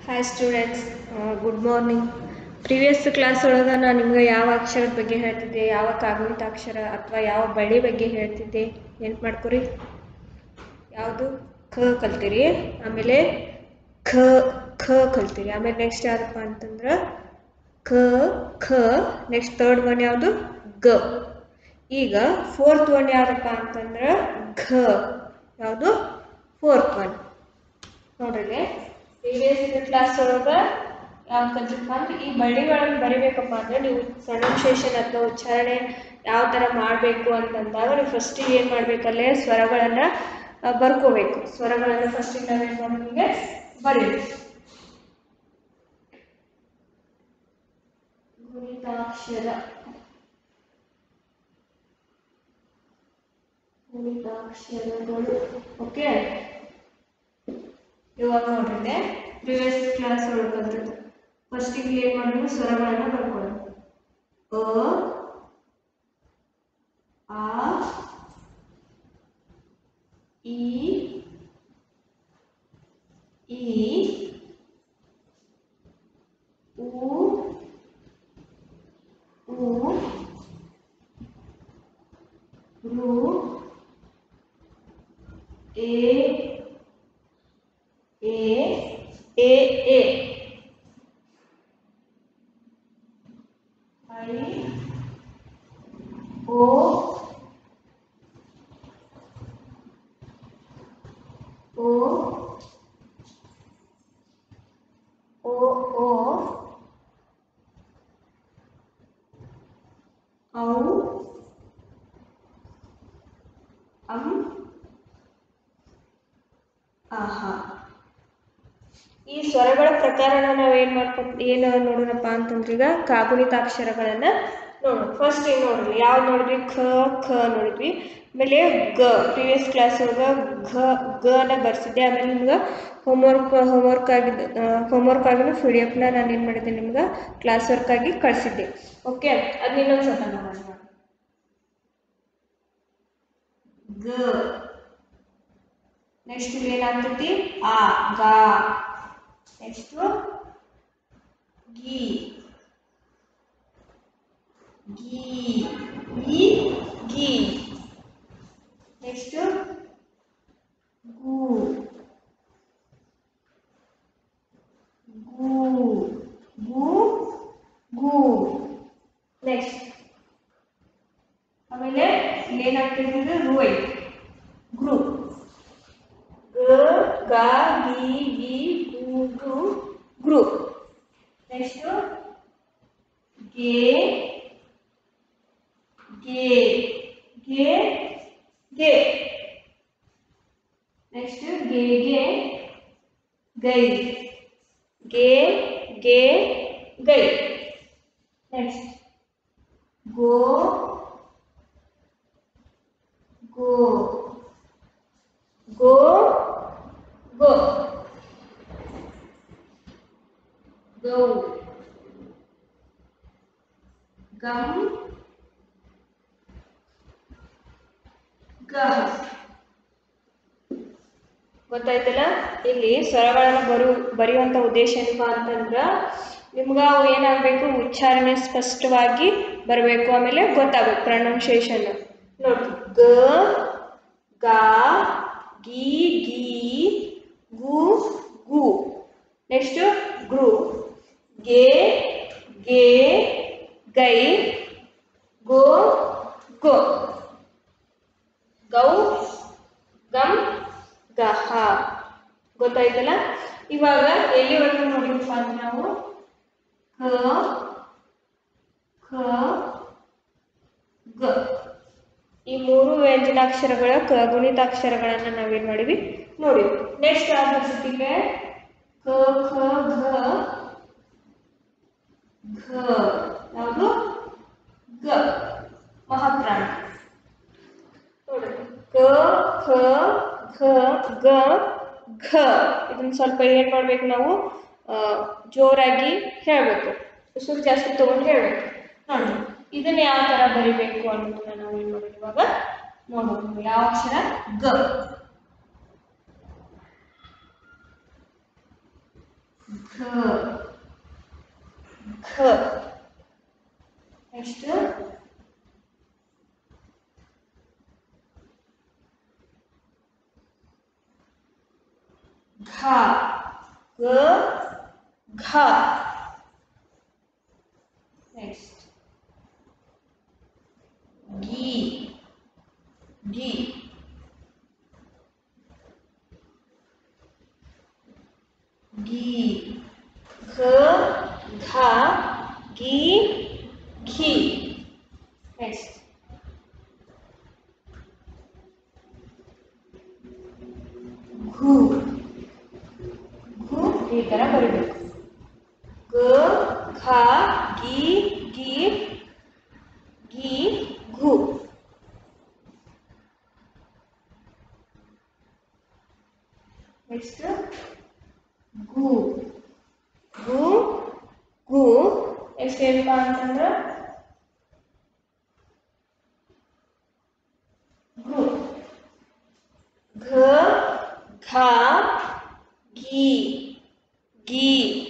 hi students good morning previous class ಒಳಗೆ ನಾನು ನಿಮ್ಗೆ ಯಾವ ಅಕ್ಷರದ ಬಗ್ಗೆ ಹೇಳ್ತಿದ್ದೆ ಯಾವ ಕಾಗುಣಿತ ಅಕ್ಷರ ಅಥವಾ ಯಾವ ಬಳ್ಳಿ ಬಗ್ಗೆ ಹೇಳ್ತಿದ್ದೆ ನೆನ್ಪು ಮಾಡ್ಕೊರಿ ಯಾವುದು ಖ ಕಲ್ತೀರಿ ಆಮೇಲೆ ಖ ಖ ಕಲ್ತೀರಿ ಆಮೇಲೆ ನೆಕ್ಸ್ಟ್ ಯಾವುದಪ್ಪ ಅಂತಂದ್ರೆ ಕ ಖ ನೆಕ್ಸ್ಟ್ ತರ್ಡ್ ಒನ್ ಯಾವುದು ಗ ಈಗ ಫೋರ್ತ್ ಒನ್ ಯಾವುದಪ್ಪ ಅಂತಂದ್ರೆ ಘ ಯಾವುದು ಫೋರ್ತ್ ಒನ್ ನೋಡ್ರಿ ಪ್ರೀವಿಯಸ್ ಕ್ಲಾಸ್ ಒಳಗೆ ಯಾವ ಕಲ್ತಿಪ್ಪ ಅಂದ್ರೆ ಈ ಬಳ್ಳಿಗಳನ್ನು ಬರಿಬೇಕಪ್ಪ ಅಂದ್ರೆ ನೀವು ಪ್ರೊನೌನ್ಸಿಯೇಷನ್ ಅಥವಾ ಉಚ್ಚಾರಣೆ ಯಾವ ಥರ ಮಾಡಬೇಕು ಅಂತಂದಾಗ ನೀವು ಫಸ್ಟಿಗೆ ಏನು ಮಾಡಬೇಕಲ್ಲೇ ಸ್ವರಗಳನ್ನು ಬರ್ಕೋಬೇಕು ಸ್ವರಗಳನ್ನು ಫಸ್ಟಿಗೆ ನಾವೇನು ಮಾಡೋದಿಗೆ ಬರೀಬೇಕು ಗುಣಿತಾಕ್ಷರ ಗುಣಿತಾಕ್ಷರಗಳು ಓಕೆ ಇವಾಗ ನೋಡ್ರಿ ಪ್ರಿವಿಯಸ್ ಕ್ಲಾಸ್ ಒಳಗೆ ಕಲ್ತದ್ದು ಫಸ್ಟಿಗೆ ಏನು ಮಾಡೋದು ಸ್ವರಗಳನ್ನು ಬರ್ಕೊಳ್ಳೋದು ಅ ಆ ಈ ಈ ಉ ಉ ರು ಎ ಎ ಎ ಎ ಐ ಓ ಓ ಓ ಓ ಔ ಅಂ ಆಹಾ ಈ ಸ್ವರಗಳ ಪ್ರಕಾರನ ನಾವೇನು ಮಾಡ್ಕೊ ಏನು ನೋಡೋಣಪ್ಪ ಅಂತಂದ್ರೆ ಈಗ ಕಾಗುಣಿತಾಕ್ಷರಗಳನ್ನು ನೋಡೋಣ ಫಸ್ಟ್ ಏನು ನೋಡ್ರಿ ಯಾವ್ದು ನೋಡಿದ್ವಿ ಖ ಖ ನೋಡಿದ್ವಿ ಆಮೇಲೆ ಗ ಪ್ರಿವಿಯಸ್ ಕ್ಲಾಸ್ ಒಳಗೆ ಘ ಗನ ಬರ್ಸಿದ್ದೆ ಆಮೇಲೆ ನಿಮ್ಗೆ ಹೋಮ್ವರ್ಕ್ ಹೋಮ್ವರ್ಕ್ ಆಗಿದ್ದು ಹೋಮ್ವರ್ಕ್ ಆಗಿನ ಪಿ ಡಿ ಎಫ್ನ ನಾನು ಏನು ಮಾಡಿದ್ದೆ ನಿಮ್ಗೆ ಕ್ಲಾಸ್ ವರ್ಕ್ ಆಗಿ ಕಳಿಸಿದ್ದೆ ಓಕೆ ಅದು ಇನ್ನೊಂದು ಸ್ವಲ್ಪ ನೋಡೋಣ ಗ ನೆಕ್ಸ್ಟ್ ಏನಾಗ್ತೈತಿ ಆ ಗಾ ನೆಕ್ಸ್ಟ್ ಗಿ ಗಿ ಈ ಗಿ ನೆಕ್ಸ್ಟ್ ಗು ಗು ಗು ಗು ನೆಕ್ಸ್ಟ್ ಆಮೇಲೆ ಏನಾಗ್ತೈತಿ ಅಂದ್ರೆ ರು ಐತಿ ಗ್ರೂ ಗ ಗ ಗಿ ಗಿ ಗು ಗು ಗ್ರೂ ನೆಕ್ಸ್ಟ್ ಗೆ ಗೆ ಗೆ ಗೆ ನೆಕ್ಸ್ಟ್ ಗೆ ಗೆ ಗೈ ಗೆ ಗೆ ಗೈ ನೆಕ್ಸ್ಟ್ ಗೋ ಗೋ ಗೋ ಗೋ ಗೌ ಗಮ್ ಗಹ ಗೊತ್ತಾಯ್ತಲ್ಲ ಇಲ್ಲಿ ಸ್ವರಗಳನ್ನು ಬರು ಬರೆಯುವಂಥ ಉದ್ದೇಶ ಏನಪ್ಪ ಅಂತಂದ್ರೆ ನಿಮ್ಗೆ ಅವು ಏನಾಗಬೇಕು ಉಚ್ಚಾರಣೆ ಸ್ಪಷ್ಟವಾಗಿ ಬರಬೇಕು ಆಮೇಲೆ ಗೊತ್ತಾಗಬೇಕು ಪ್ರೊನೌನ್ಸಿಯೇಷನ್ ನೋಡಿ ಗ ಗ ಗಿ ಗಿ ಗು ಗು ನೆಕ್ಸ್ಟ್ ಗ್ರೂ ಗೆ ಗೆ ಗೈ ಗೋ ಗೋ ಗೌ ಗಮ್ ಗಹ ಗೊತ್ತಾಯ್ತಲ್ಲ ಇವಾಗ ಎಲ್ಲಿವರೆಗೂ ನೋಡಿಪ್ಪ ಅಂದ್ರೆ ನಾವು ಖ ಖ ಗ ಈ ಮೂರು ವ್ಯಂಜನಾಕ್ಷರಗಳ ಕ ಗುಣಿತಾಕ್ಷರಗಳನ್ನು ನಾವೇನು ಮಾಡಿವಿ ನೋಡಿ ನೆಕ್ಸ್ಟ್ ಯಾವ್ದು ಬರ್ಸತಿಗೆ ಕ ಖ ಘ ಘ ಯಾವುದು ಗ ಮಹಾಪ್ರಾಣ ನೋಡಿ ಕ ಖ ಘ ಗ ಘ ಇದನ್ನ ಸ್ವಲ್ಪ ಏನು ಮಾಡ್ಬೇಕು ನಾವು ಜೋರಾಗಿ ಹೇಳಬೇಕು ಉಸಿರು ಜಾಸ್ತಿ ತೊಗೊಂಡು ಹೇಳಬೇಕು ನೋಡಿ ಇದನ್ನ ಯಾವ ಥರ ಬರಿಬೇಕು ಅನ್ನೋದನ್ನ ನಾವು ಏನು ಮಾಡೋದು ಇವಾಗ ನೋಡೋಣ ಯಾವ ಅಕ್ಷರ ಗ ಘ ಘ ನೆಕ್ಸ್ಟ್ ಘ ಗ ಘ ನೆಕ್ಸ್ಟ್ ಗಿ ಗಿ ಗಿ ಘ ಘ ಗಿ ಘಿ ನೆಕ್ಸ್ಟ್ ಘು ಘು ಈ ಥರ ಬರೀಬೇಕು ಗ ಘ ಗಿ ಗಿ ಗಿ ಘು ನೆಕ್ಸ್ಟ್ ಗು ಗು ಗು ನೆಕ್ಸ್ಟ್ ಏನಪ್ಪ ಅಂತಂದ್ರೆ ಗು ಘ ಘ ಗಿ ಗಿ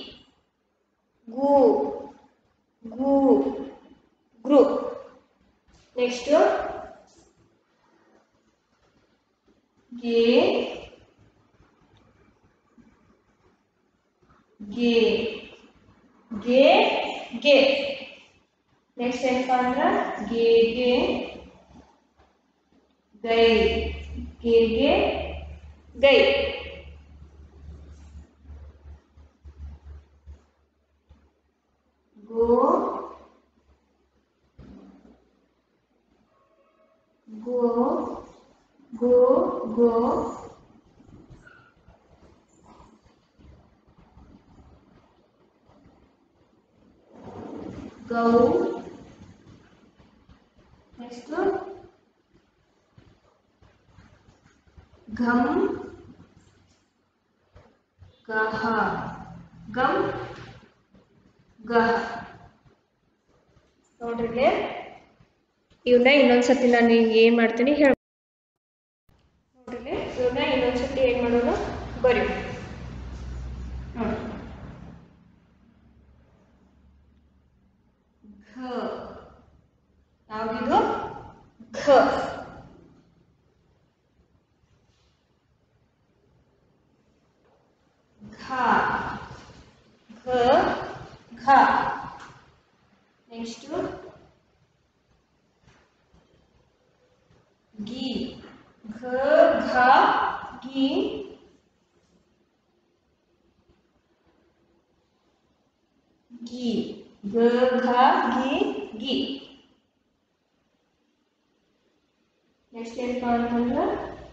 ಗು ಗು ಗೃ ನೆಕ್ಸ್ಟ್ ಗೆ ಗೆ ಗೆ ಗೆ ನೆಕ್ಸ್ಟ್ ಏನಪ್ಪ ಅಂದ್ರೆ ಗೆ ಗೆ ಗೈ ಗೆ ಗೆ ಗೈ ಗೋ ಗೋ ಗೋ ಗೋ ಗೌ ನೆಕ್ಸ್ಟ್ ಘಮ್ ಗಹ ಗಮ್ ಗಹ ನೋಡ್ರಿ ಇಲ್ಲಿ ಇವನ್ನ ಇನ್ನೊಂದ್ಸತಿ ನಾನು ಹಿಂಗೆ ಏನು ಮಾಡ್ತೀನಿ ಹೇಳ ನೋಡ್ರಿ ಇಲ್ಲಿ ಇವನ್ನ ಇನ್ನೊಂದ್ಸತಿ ಏನು ಮಾಡೋಣ ಬರೀ ನೋಡಿ ಘ ಯಾವ್ದಿದು ಘ ಘ ಘ ಘ ನೆಕ್ಸ್ಟ್ ಗಿ ಘ ಘ ಗಿ ಗಿ ಗ ಘ ಗಿ ಗಿ ನೆಕ್ಸ್ಟ್ ಏನಪ್ಪ ಅಂತಂದ್ರೆ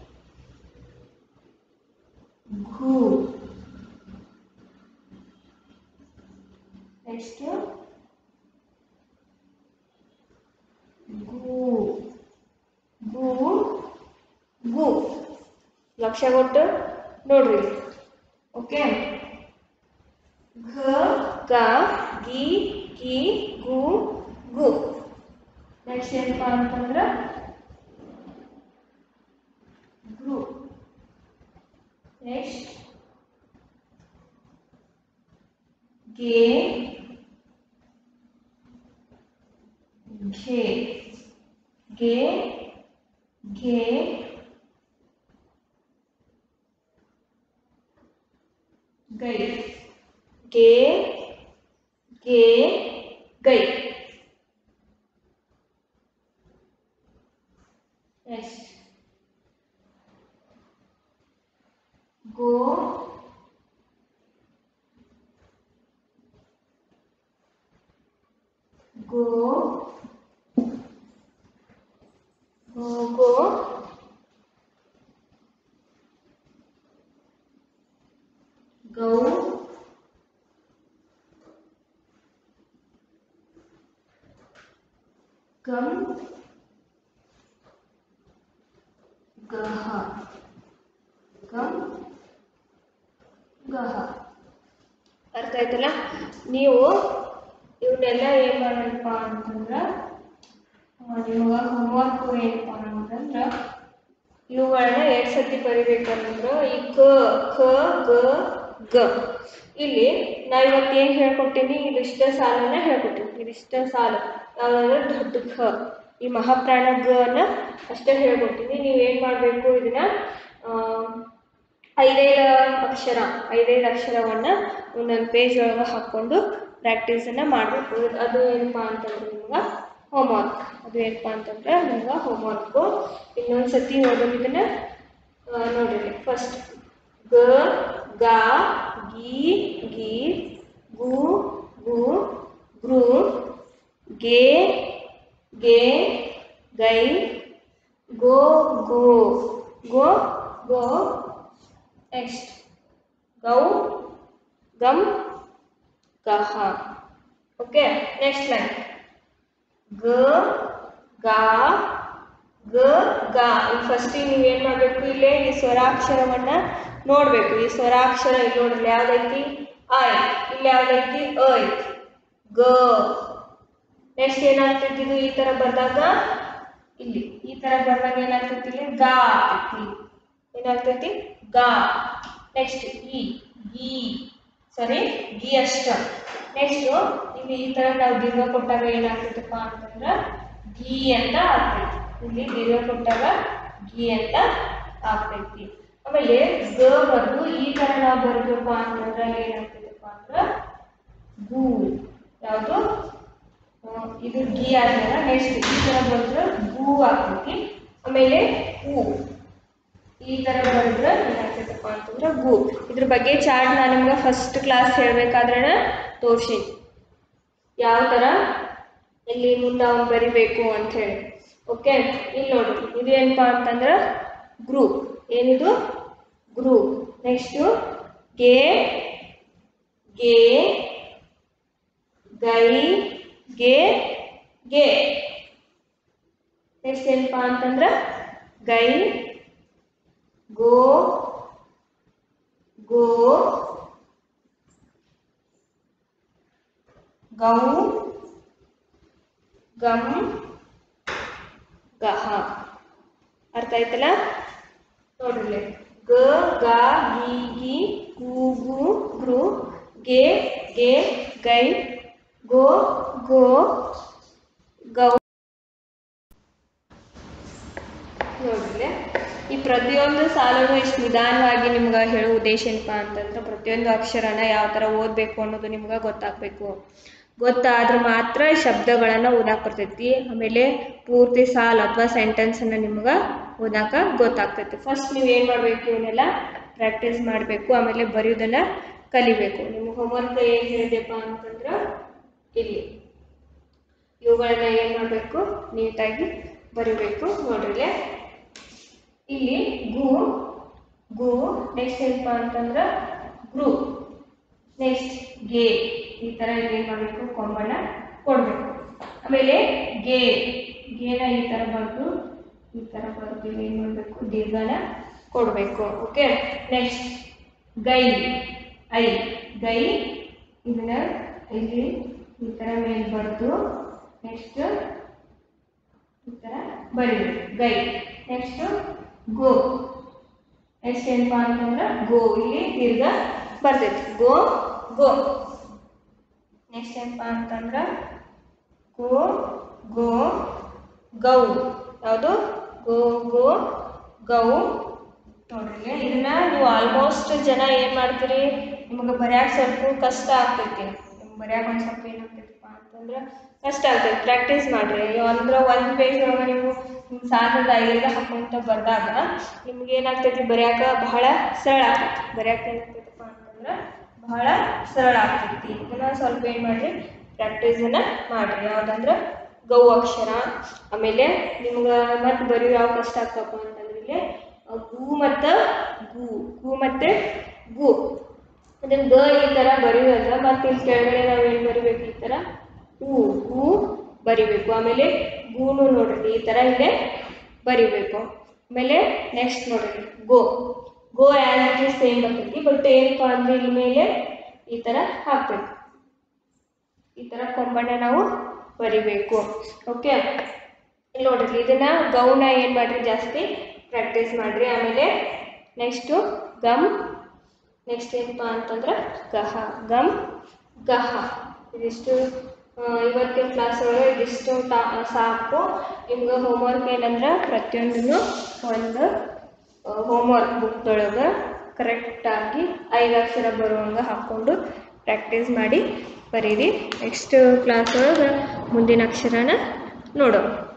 ಘು ನೆಕ್ಸ್ಟ್ ಗು ಗು ಗು ಲಕ್ಷ್ಯ ಕೊಟ್ಟು ನೋಡ್ರಿ ಓಕೆ ಘ ಗ ಗಿ ಗಿ ಗು ಗು ನೆಕ್ಸ್ಟ್ ಏನಪ್ಪ ಅಂತಂದ್ರೆ ಗೃ ನೆಕ್ಸ್ಟ್ ಗೆ ಘೆ ಗೆ ಘೆ ಗೈ ಗೆ ಗೆ ಗೈ ನೆಕ್ಸ್ಟ್ ಗೋ ಗೋ ಗೋ ಗೋ ಗೌ ಗಂ ಗಹ ಗಂ ಗಹ ಅರ್ಥ ಆಯ್ತಲ್ಲ ನೀವು ಇವನ್ನೆಲ್ಲ ಏನು ಮಾಡಬೇಕಪ್ಪ ಅಂತಂದ್ರೆ ನಿಮಗೆ ಹೋಮ್ವರ್ಕ್ ಏನಪ್ಪ ಅಂತಂದ್ರೆ ಇವುಗಳನ್ನ ಎಷ್ಟು ಸತಿ ಬರಿಬೇಕಂದ್ರೆ ಈ ಕ ಖ ಗ ಗ ಇಲ್ಲಿ ನಾ ಇವತ್ತು ಏನು ಹೇಳ್ಕೊಟ್ಟೀನಿ ಇದಿಷ್ಟ ಸಾಲನ್ನ ಹೇಳ್ಕೊಟ್ಟೀನಿ ಇದಿಷ್ಟ ಸಾಲು ಯಾವುದಂದ್ರೆ ದೊಡ್ಡ ಘ ಈ ಮಹಾಪ್ರಾಣ ಗ ಅನ್ನ ಅಷ್ಟೇ ಹೇಳ್ಕೊಟ್ಟೀನಿ ನೀವು ಏನು ಮಾಡಬೇಕು ಇದನ್ನ ಆ, ಐದೈದು ಅಕ್ಷರ ಐದೈದು ಅಕ್ಷರವನ್ನ ಒಂದೊಂದು ಪೇಜ್ ಒಳಗೆ ಹಾಕ್ಕೊಂಡು ಪ್ರಾಕ್ಟೀಸನ್ನು ಮಾಡಬೇಕು ಅದು ಏನಪ್ಪ ಅಂತಂದ್ರೆ ನಿಮ್ಗೆ ಹೋಮ್ವರ್ಕ್ ಅದು ಏನಪ್ಪ ಅಂತಂದ್ರೆ ನಿಮ್ಗೆ ಹೋಮ್ವರ್ಕು ಇನ್ನೊಂದು ಸತಿ ಓದೋದು ಇದನ್ನ ಆ, ನೋಡ್ರಿ ಫಸ್ಟ್ ಗ ಗ ಗಿ ಗಿ ಗು ಗು ಗೃ ಗೆ ಗೆ ಗೈ ಗೋ ಗೋ ಗೋ ಗೋ ನೆಕ್ಸ್ಟ್ ಗೌ ಗಮ್ ಗಹ ಓಕೆ ನೆಕ್ಸ್ಟ್ ಲೈನ್ ಗ ಗ ಗ ಗ ಫಸ್ಟ್ ನೀವು ಏನು ಮಾಡಬೇಕು ಇಲ್ಲೇ ಈ ಸ್ವರಾಕ್ಷರವನ್ನ ನೋಡಬೇಕು ಈ ಸ್ವರಾಕ್ಷರ ಇಲ್ಲಿ ನೋಡ್ರಿ ಯಾವ್ದೈತಿ ಐ ಇಲ್ಲಿ ಯಾವ್ದೈತಿ ಅ ಐತಿ ಗ ನೆಕ್ಸ್ಟ್ ಏನಾಗ್ತೈತಿ ಇದು ಈ ತರ ಬರ್ದಾಗ ಇಲ್ಲಿ ಈ ತರ ಬರ್ದಾಗ ಏನಾಗ್ತೈತಿ ಇಲ್ಲಿ ಗ ಆಗ್ತೈತಿ ಏನಾಗ್ತೈತಿ ಗ ನೆಕ್ಸ್ಟ್ ಇ ಗಿ ಸರಿ ಗಿ ಅಷ್ಟ ನೆಕ್ಸ್ಟ್ ಇಲ್ಲಿ ಈ ತರ ನಾವು ದೀರ್ಘ ಕೊಟ್ಟಾಗ ಏನಾಗ್ತೈತಪ್ಪ ಅಂತಂದ್ರ ಗಿ ಅಂತ ಆಗ್ತೈತಿ ಇಲ್ಲಿ ದೀರ್ಘ ಕೊಟ್ಟಾಗ ಗಿ ಅಂತ ಆಗ್ತೈತಿ ಆಮೇಲೆ ಗ ಬರೆದು ಈ ತರ ನಾವು ಬರಬೇಕಪ್ಪ ಅಂತಂದ್ರ ಏನಾಗ್ತೈತಪ್ಪ ಅಂದ್ರ ಗು ಯಾವುದು ಆ, ಇದು ಗಿ ಆದ್ಮೇಲೆ ನೆಕ್ಸ್ಟ್ ಈ ತರ ಬರೆದ್ರೆ ಗು ಆಗ್ತೈತಿ ಆಮೇಲೆ ಹೂ ಈ ತರ ಬರೆದ್ರೆ ಏನಾಗ್ತೈತಪ್ಪ ಅಂತಂದ್ರೆ ಗು ಇದ್ರ ಬಗ್ಗೆ ಚಾರ್ಟ್ ನಾನು ನಿಮ್ಗೆ ಫಸ್ಟ್ ಕ್ಲಾಸ್ ಹೇಳ್ಬೇಕಾದ್ರೆ ತೋರ್ಸೀನಿ ಯಾವ ಥರ ಇಲ್ಲಿ ಮುಂದೆ ಅವ್ನು ಬರಿಬೇಕು ಅಂತ ಹೇಳಿ ಓಕೆ ಇಲ್ಲಿ ನೋಡಿ ಇದು ಏನಪ್ಪಾ ಅಂತಂದ್ರೆ ಗ್ರೂಪ್ ಏನಿದು ಗ್ರೂಪ್ ನೆಕ್ಸ್ಟು ಗೆ ಗೆ ಗೈ ಗೆ ಗೆ ನೆಕ್ಸ್ಟ್ ಏನಪ್ಪಾ ಅಂತಂದ್ರೆ ಗೈ ಗೋ ಗೋ ಗೌ ಗಮ್ ಗಹ ಅರ್ಥ ಆಯ್ತಲ್ಲ ನೋಡ್ರಿ ಗ ಗ ಗಿ ಗಿ ಗು ಗು ಗೃ ಗೆ ಗೆ ಗೈ ಗೋ ಗೋ ಗೌ ನೋಡ್ರಿ ಈ ಪ್ರತಿಯೊಂದು ಸಾಲನ್ನು ಇಷ್ಟು ನಿಧಾನವಾಗಿ ನಿಮ್ಗೆ ಹೇಳೋ ಉದ್ದೇಶ ಏನಪ್ಪ ಅಂತಂದ್ರೆ ಪ್ರತಿಯೊಂದು ಅಕ್ಷರನ ಯಾವ ಥರ ಓದಬೇಕು ಅನ್ನೋದು ನಿಮ್ಗೆ ಗೊತ್ತಾಗಬೇಕು ಗೊತ್ತಾದ್ರೆ ಮಾತ್ರ ಶಬ್ದಗಳನ್ನು ಓದಾಕ್ ಬರ್ತೈತಿ ಆಮೇಲೆ ಪೂರ್ತಿ ಸಾಲು ಅಥವಾ ಸೆಂಟೆನ್ಸನ್ನು ನಿಮ್ಗೆ ಓದಾಕ ಗೊತ್ತಾಗ್ತೈತಿ ಫಸ್ಟ್ ನೀವು ಏನು ಮಾಡಬೇಕು ಇವನ್ನೆಲ್ಲ ಪ್ರಾಕ್ಟೀಸ್ ಮಾಡಬೇಕು ಆಮೇಲೆ ಬರೆಯೋದನ್ನು ಕಲಿಬೇಕು ನಿಮ್ಗೆ ಹೋಮ್ವರ್ಕ್ ಏನು ಹೇಳಿದೆಪ್ಪ ಅಂತಂದ್ರೆ ಇಲ್ಲಿ ಇವುಗಳನ್ನ ಏನು ಮಾಡಬೇಕು ನೀಟಾಗಿ ಬರಿಬೇಕು ನೋಡ್ರಿ ಇಲ್ಲಿ ಗು ಗು ನೆಕ್ಸ್ಟ್ ಏನಪ್ಪ ಅಂತಂದ್ರೆ ಗ್ರೂ ನೆಕ್ಸ್ಟ್ ಗೆ ಈ ಥರ ಏನು ಮಾಡಬೇಕು ಕೊಂಬನ್ನ ಕೊಡಬೇಕು ಆಮೇಲೆ ಗೆ ಗೇನ ಈ ಥರ ಬರೆದು ಈ ಥರ ಬರೆದು ಏನು ಮಾಡಬೇಕು ದೀರ್ಘನ ಕೊಡಬೇಕು ಓಕೆ ನೆಕ್ಸ್ಟ್ ಗೈ ಐ ಗೈ ಇದನ್ನ ಇಲ್ಲಿ ಈ ಥರ ಮೇಲೆ ಬರೆದು ನೆಕ್ಸ್ಟ್ ಈ ಥರ ಬರೀಬೇಕು ಗೈ ನೆಕ್ಸ್ಟ್ ಗೋ ನೆಕ್ಸ್ಟ್ ಏನಪ್ಪ ಅಂತಂದ್ರೆ ಗೋ ಇಲ್ಲಿ ದೀರ್ಘ ಬರ್ತೈತಿ ಗೋ ಗೋ ನೆಕ್ಸ್ಟ್ ಏನಪ್ಪ ಅಂತಂದ್ರೆ ಗೋ ಗೋ ಗೌ ಯಾವುದು ಗೋ ಗೋ ಗೌ ನೋಡ್ರಿ ಇದನ್ನ ನೀವು ಆಲ್ಮೋಸ್ಟ್ ಜನ ಏನು ಮಾಡ್ತೀರಿ ನಿಮಗೆ ಬರ್ಯಾಕ ಸ್ವಲ್ಪ ಕಷ್ಟ ಆಗ್ತೈತಿ ನಿಮ್ಗೆ ಬರ್ಯಾಕ ಒಂದು ಸ್ವಲ್ಪ ಏನಾಗ್ತೈತಪ್ಪ ಅಂತಂದ್ರೆ ಕಷ್ಟ ಆಗ್ತೈತಿ ಪ್ರಾಕ್ಟೀಸ್ ಮಾಡ್ರಿ ಅಂದ್ರೆ ಒಂದು ಪೇಜ್ ಒಳಗೆ ನೀವು ನಿಮ್ಮ ಸಾಲದ ಐದು ಹಾಕೊಂತ ಬರ್ದಾಗ ನಿಮ್ಗೆ ಏನಾಗ್ತೈತಿ ಬರ್ಯಾಕ ಬಹಳ ಸರಳ ಆಗ್ತೈತಿ ಬರ್ಯಾಕ ಏನಾಗ್ತೈತಪ್ಪ ಅಂತಂದ್ರೆ ಬಹಳ ಸರಳ ಆಗ್ತೈತಿ ಇದನ್ನ ಸ್ವಲ್ಪ ಏನು ಮಾಡ್ರಿ ಪ್ರಾಕ್ಟೀಸನ್ನ ಮಾಡ್ರಿ ಯಾವುದಂದ್ರೆ ಗೌ ಅಕ್ಷರ ಆಮೇಲೆ ನಿಮ್ಗೆ ಮತ್ತೆ ಬರೆಯೋ ಯಾವ ಕಷ್ಟ ಆಗ್ತಪ್ಪ ಅಂತಂದ್ರೆ ಇಲ್ಲಿ ಆ ಗು ಮತ್ತು ಗು ಗು ಮತ್ತು ಗು ಅದನ್ನ ಗ ಈ ಥರ ಬರೆಯುವಾಗ ಮತ್ತೆ ಇಲ್ಲಿ ಕೆಳಗಡೆ ನಾವು ಏನು ಬರಿಬೇಕು ಈ ಥರ ಹೂ ಹೂ ಬರಿಬೇಕು ಆಮೇಲೆ ಗೂನು ನೋಡ್ರಿ ಈ ಥರ ಇಲ್ಲೇ ಬರಿಬೇಕು ಆಮೇಲೆ ನೆಕ್ಸ್ಟ್ ನೋಡ್ರಿ ಗೋ ಗೋ ಆ್ಯಸ್ ಇಟ್ ಇಸ್ ಸೇಮ್ ಬರ್ತೈತಿ ಬಟ್ ಏನಪ್ಪ ಅಂದ್ರೆ ಇಲ್ಲಿ ಮೇಲೆ ಈ ಥರ ಹಾಕ್ಬೇಕು ಈ ಥರ ಕೊಂಬಣ್ಣ ನಾವು ಬರಿಬೇಕು ಓಕೆ ಇಲ್ಲಿ ನೋಡ್ರಿ ಇದನ್ನ ಗೌನ ಏನು ಮಾಡ್ರಿ ಜಾಸ್ತಿ ಪ್ರಾಕ್ಟೀಸ್ ಮಾಡ್ರಿ ಆಮೇಲೆ ನೆಕ್ಸ್ಟು ಗಮ್ ನೆಕ್ಸ್ಟ್ ಏನಪ್ಪ ಅಂತಂದ್ರೆ ಗಹ ಗಮ್ ಗಹ ಇದಿಷ್ಟು ಆ, ಇವತ್ತಿನ ಕ್ಲಾಸ್ ಒಳಗೆ ಇದಿಷ್ಟು ತಾ ಸಾಕು ನಿಮ್ಗೆ ಹೋಮ್ವರ್ಕ್ ಏನಂದ್ರೆ ಪ್ರತಿಯೊಂದನ್ನು ಒಂದು ಹೋಮ್ವರ್ಕ್ ಬುಕ್ದೊಳಗೆ ಕರೆಕ್ಟಾಗಿ ಐದು ಅಕ್ಷರ ಬರುವಂಗೆ ಹಾಕ್ಕೊಂಡು ಪ್ರಾಕ್ಟೀಸ್ ಮಾಡಿ ಬರೀರಿ ನೆಕ್ಸ್ಟ್ ಕ್ಲಾಸ್ ಒಳಗೆ ಮುಂದಿನ ಅಕ್ಷರನ ನೋಡೋಣ